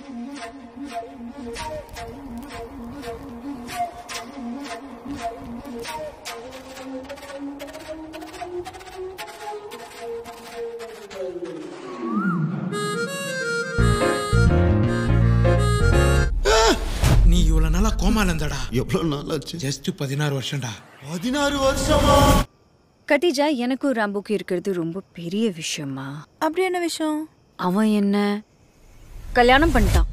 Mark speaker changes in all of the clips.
Speaker 1: நீ இவ்வளவு நாளா கோமால இருந்தடா
Speaker 2: எவ்வளவு நாள் ஆச்சு
Speaker 1: ஜஸ்ட் பதினாறு வருஷம்டா
Speaker 2: பதினாறு வருஷமா
Speaker 3: கட்டிஜா எனக்கும் ராம்புக்கும் இருக்கிறது ரொம்ப பெரிய விஷயமா
Speaker 4: அப்படி என்ன விஷயம்
Speaker 3: அவன் என்ன கல்யாணம் பண்ணிட்டான்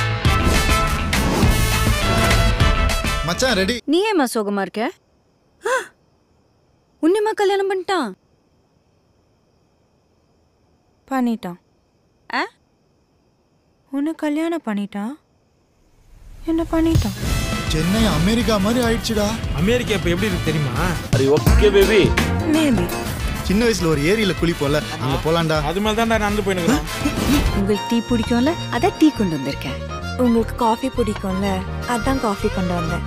Speaker 2: மச்சான் ரெடி
Speaker 3: நீ ஏமா சோகமா இருக்க ஆ! உன்னையுமா கல்யாணம் பண்ணிட்டான்
Speaker 4: பண்ணிட்டான்
Speaker 3: ஆ?
Speaker 4: உன்னை கல்யாணம் பண்ணிட்டான் என்ன பண்ணிட்டான்
Speaker 2: சென்னை அமெரிக்கா மாதிரி ஆயிடுச்சுடா
Speaker 1: அமெரிக்கா இப்ப எப்படி இருக்கு தெரியுமா
Speaker 4: மேபி
Speaker 2: சின்ன வயசுல ஒரு ஏரியில குளிப்போம்ல அங்க போலாம்டா
Speaker 1: அது மாதிரி தான் நடந்து போயினுக்கிறோம்
Speaker 3: உங்களுக்கு டீ பிடிக்கும்ல அதான் டீ கொண்டு வந்திருக்கேன்
Speaker 4: உங்களுக்கு காஃபி பிடிக்கும்ல அதான் காஃபி கொண்டு வந்தேன்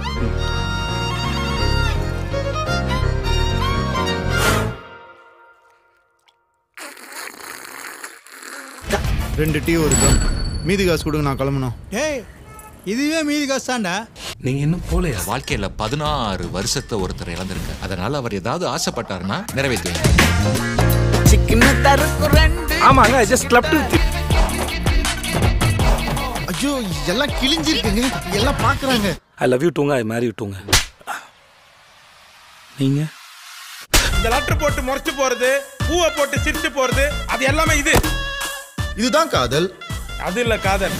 Speaker 2: ரெண்டு டீ ஒரு கம் மீதி காசு கொடுங்க நான் கிளம்பணும்
Speaker 1: டேய் இதுவே மீதி காசு தான்டா
Speaker 5: நீங்க இன்னும் போலையா வாழ்க்கையில பதினாறு வருஷத்தை ஒருத்தர் இழந்திருக்க அதனால அவர் ஏதாவது ஆசைப்பட்டாருன்னா நிறைவேற்றுவேன்
Speaker 6: ஆமாங்க ஜஸ்ட் கிளப் டு
Speaker 2: ஐயோ எல்லாம் கிழிஞ்சிருக்குங்க எல்லாம் பாக்குறாங்க
Speaker 6: ஐ லவ் யூ டூங்க ஐ மேரி யூ டூங்க நீங்க
Speaker 1: இந்த லெட்டர் போட்டு முறைச்சு போறது பூவை போட்டு சிரிச்சு போறது அது எல்லாமே இது
Speaker 2: இதுதான் காதல்
Speaker 1: அது இல்ல காதல்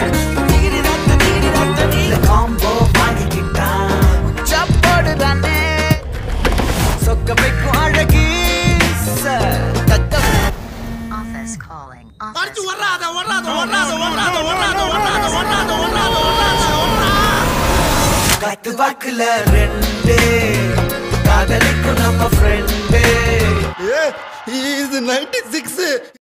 Speaker 7: Office calling.
Speaker 8: பத்து வாக்குல ரெண்டு காதலிக்கும் நம்ம ஃப்ரெண்டு
Speaker 2: ஏ இது நைன்டி சிக்ஸ்